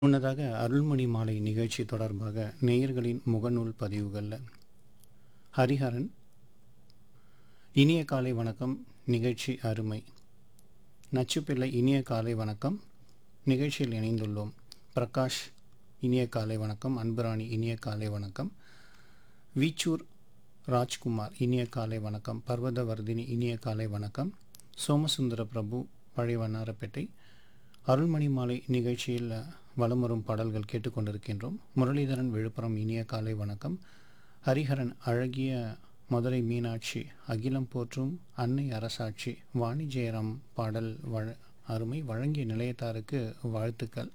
முன்னதாக அருள்மணி மாலை நிகழ்ச்சி தொடர்பாக நேயர்களின் முகநூல் பதிவுகளில் ஹரிஹரன் இனிய காலை வணக்கம் நிகழ்ச்சி அருமை நச்சுப்பிள்ளை இனிய காலை வணக்கம் நிகழ்ச்சியில் இணைந்துள்ளோம் பிரகாஷ் இனிய காலை வணக்கம் அன்புராணி இனிய காலை வணக்கம் வீச்சூர் ராஜ்குமார் இனிய காலை வணக்கம் பர்வதவர்தினி இனிய காலை வணக்கம் சோமசுந்தர பிரபு பழைய வண்ணாரப்பேட்டை அருள்மணி மாலை நிகழ்ச்சியில் வலம் வரும் பாடல்கள் கேட்டுக்கொண்டிருக்கின்றோம் முரளிதரன் விழுப்புரம் இனிய காலை வணக்கம் ஹரிஹரன் அழகிய மதுரை மீனாட்சி அகிலம் போற்றும் அன்னை அரசாட்சி வாணி ஜெயராம் பாடல் வழ அருமை வழங்கிய நிலையத்தாருக்கு வாழ்த்துக்கள்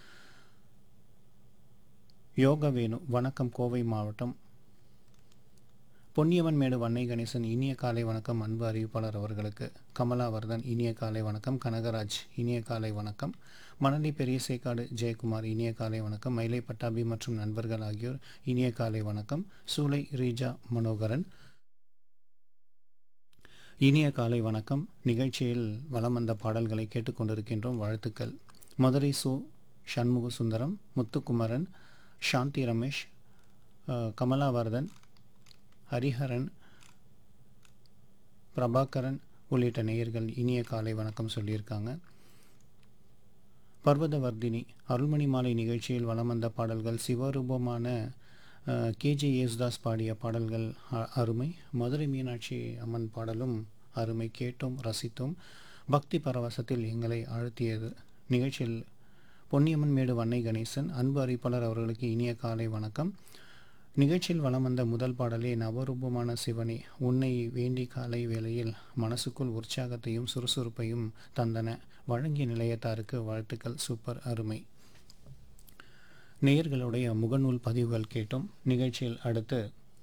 யோகவேணு வணக்கம் கோவை மாவட்டம் பொன்னியவன் மேடு வன்னை கணேசன் இனிய காலை வணக்கம் அன்பு அறிவிப்பாளர் அவர்களுக்கு கமலாவர்தன் இனிய காலை வணக்கம் கனகராஜ் இனிய காலை வணக்கம் மணலி பெரியசேக்காடு ஜெயக்குமார் இனிய காலை வணக்கம் மயிலை பட்டாபி மற்றும் நண்பர்கள் ஆகியோர் இனிய காலை வணக்கம் சூளை ரீஜா மனோகரன் இனிய காலை வணக்கம் நிகழ்ச்சியில் வலம் வந்த பாடல்களை கேட்டுக்கொண்டிருக்கின்றோம் வாழ்த்துக்கள் மதுரை சு சண்முக சுந்தரம் முத்துக்குமரன் சாந்தி ரமேஷ் அஹ், கமலாவர்தன் ஹரிஹரன் பிரபாகரன் உள்ளிட்ட நேயர்கள் இனிய காலை வணக்கம் சொல்லியிருக்காங்க பர்வதவர்தினி அருள்மணி மாலை நிகழ்ச்சியில் வலம் வந்த பாடல்கள் சிவரூபமான கேஜே யேசுதாஸ் பாடிய பாடல்கள் அ- அருமை மதுரை மீனாட்சி அம்மன் பாடலும் அருமை கேட்டோம் ரசித்தோம் பக்தி பரவசத்தில் எங்களை ஆழ்த்தியது நிகழ்ச்சியில் பொன்னியம்மன் மேடு வன்னை கணேசன் அன்பு அறிவிப்பாளர் அவர்களுக்கு இனிய காலை வணக்கம் நிகழ்ச்சியில் வலம் வந்த முதல் பாடலே நவரூபமான சிவனே உன்னை வேண்டி காலை வேளையில் மனசுக்குள் உற்சாகத்தையும் சுறுசுறுப்பையும் தந்தன வழங்கிய நிலையத்தாருக்கு வாழ்த்துக்கள் சூப்பர் அருமை நேயர்களுடைய முகநூல் பதிவுகள் கேட்டோம் நிகழ்ச்சியில் அடுத்து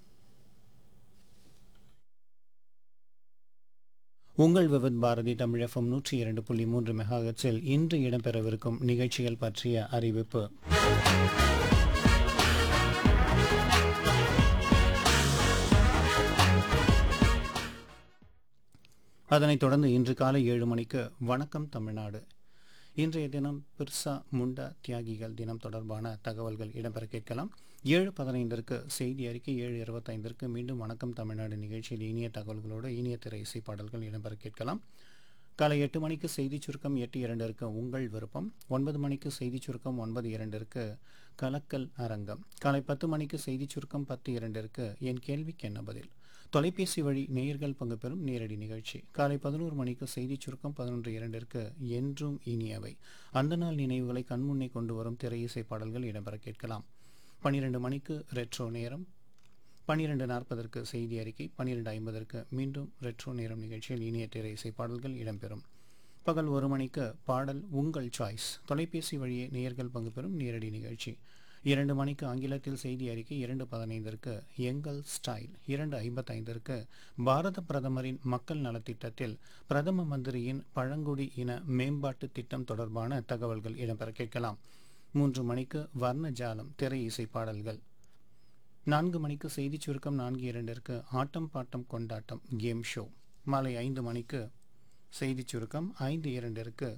உங்கள் விவித் பாரதி தமிழ் எஃப்எம் நூற்றி இரண்டு புள்ளி மூன்று மெகாஹெட்ஸில் இன்று இடம்பெறவிருக்கும் நிகழ்ச்சிகள் பற்றிய அறிவிப்பு அதனைத் தொடர்ந்து இன்று காலை ஏழு மணிக்கு வணக்கம் தமிழ்நாடு இன்றைய தினம் பிர்சா முண்டா தியாகிகள் தினம் தொடர்பான தகவல்கள் இடம்பெற கேட்கலாம் ஏழு பதினைந்திற்கு செய்தி அறிக்கை ஏழு இருபத்தைந்திற்கு மீண்டும் வணக்கம் தமிழ்நாடு நிகழ்ச்சியில் இனிய தகவல்களோடு இனிய திரை இசை பாடல்கள் இடம்பெற கேட்கலாம் காலை எட்டு மணிக்கு செய்திச் சுருக்கம் எட்டு இரண்டிற்கு உங்கள் விருப்பம் ஒன்பது மணிக்கு செய்திச் சுருக்கம் ஒன்பது இரண்டிற்கு கலக்கல் அரங்கம் காலை பத்து மணிக்கு செய்திச் சுருக்கம் பத்து இரண்டிற்கு என் கேள்விக்கு என்ன பதில் தொலைபேசி வழி நேயர்கள் பங்கு பெறும் நேரடி நிகழ்ச்சி காலை பதினோரு மணிக்கு செய்திச் சுருக்கம் பதினொன்று இரண்டிற்கு என்றும் இனியவை அந்த நாள் நினைவுகளை கண்முன்னே கொண்டு வரும் திரை இசை பாடல்கள் இடம்பெற கேட்கலாம் பன்னிரண்டு மணிக்கு ரெட்ரோ நேரம் பன்னிரெண்டு நாற்பதற்கு செய்தி அறிக்கை பன்னிரெண்டு ஐம்பதற்கு மீண்டும் ரெட்ரோ நேரம் நிகழ்ச்சியில் இனிய திரை இசை பாடல்கள் இடம்பெறும் பகல் ஒரு மணிக்கு பாடல் உங்கள் சாய்ஸ் தொலைபேசி வழியே நேயர்கள் பங்கு பெறும் நேரடி நிகழ்ச்சி இரண்டு மணிக்கு ஆங்கிலத்தில் செய்தி அறிக்கை இரண்டு பதினைந்திற்கு எங்கள் ஸ்டைல் இரண்டு ஐம்பத்தைந்திற்கு பாரத பிரதமரின் மக்கள் நலத்திட்டத்தில் பிரதம மந்திரியின் பழங்குடி இன மேம்பாட்டு திட்டம் தொடர்பான தகவல்கள் இடம்பெற கேட்கலாம் மூன்று மணிக்கு வர்ண ஜாலம் திரை இசை பாடல்கள் நான்கு மணிக்கு செய்திச் சுருக்கம் நான்கு இரண்டிற்கு ஆட்டம் பாட்டம் கொண்டாட்டம் கேம் ஷோ மாலை ஐந்து மணிக்கு செய்திச் சுருக்கம் ஐந்து இரண்டிற்கு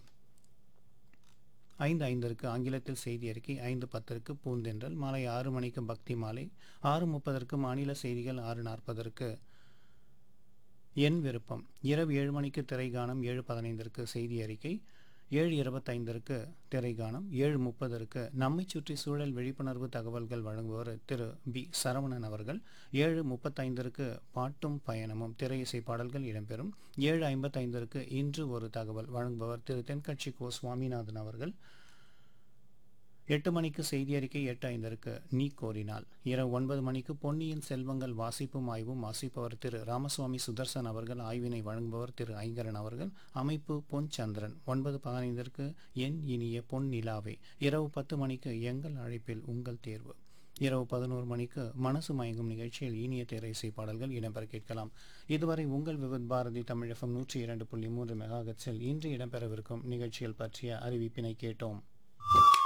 ஐந்து ஐந்திற்கு ஆங்கிலத்தில் செய்தி அறிக்கை ஐந்து பத்திற்கு பூந்தென்றல் மாலை ஆறு மணிக்கு பக்தி மாலை ஆறு முப்பதற்கு மாநில செய்திகள் ஆறு நாற்பதற்கு என் விருப்பம் இரவு ஏழு மணிக்கு திரைகானம் ஏழு பதினைந்திற்கு செய்தி அறிக்கை ஏழு இருபத்தைந்திற்கு திரைகானம் ஏழு முப்பதற்கு நம்மை சுற்றி சூழல் விழிப்புணர்வு தகவல்கள் வழங்குபவர் திரு பி சரவணன் அவர்கள் ஏழு முப்பத்தைந்திற்கு பாட்டும் பயணமும் திரை இசை பாடல்கள் இடம்பெறும் ஏழு ஐம்பத்தைந்திற்கு இன்று ஒரு தகவல் வழங்குபவர் திரு தென்கட்சி கோ சுவாமிநாதன் அவர்கள் எட்டு மணிக்கு செய்தி அறிக்கை எட்டு ஐந்திற்கு நீ கோரினால் இரவு ஒன்பது மணிக்கு பொன்னியின் செல்வங்கள் வாசிப்பும் ஆய்வும் வாசிப்பவர் திரு ராமசுவாமி சுதர்சன் அவர்கள் ஆய்வினை வழங்குபவர் திரு ஐங்கரன் அவர்கள் அமைப்பு பொன் சந்திரன் ஒன்பது பதினைந்திற்கு என் இனிய பொன் நிலாவே இரவு பத்து மணிக்கு எங்கள் அழைப்பில் உங்கள் தேர்வு இரவு பதினோரு மணிக்கு மனசு மயங்கும் நிகழ்ச்சியில் இனிய திரைசை பாடல்கள் இடம்பெற கேட்கலாம் இதுவரை உங்கள் விவித் பாரதி தமிழ் எஃப்எம் நூற்றி இரண்டு புள்ளி மூன்று மெகாஹெட்ஸில் இன்று இடம்பெறவிருக்கும் நிகழ்ச்சிகள் பற்றிய அறிவிப்பினை கேட்டோம்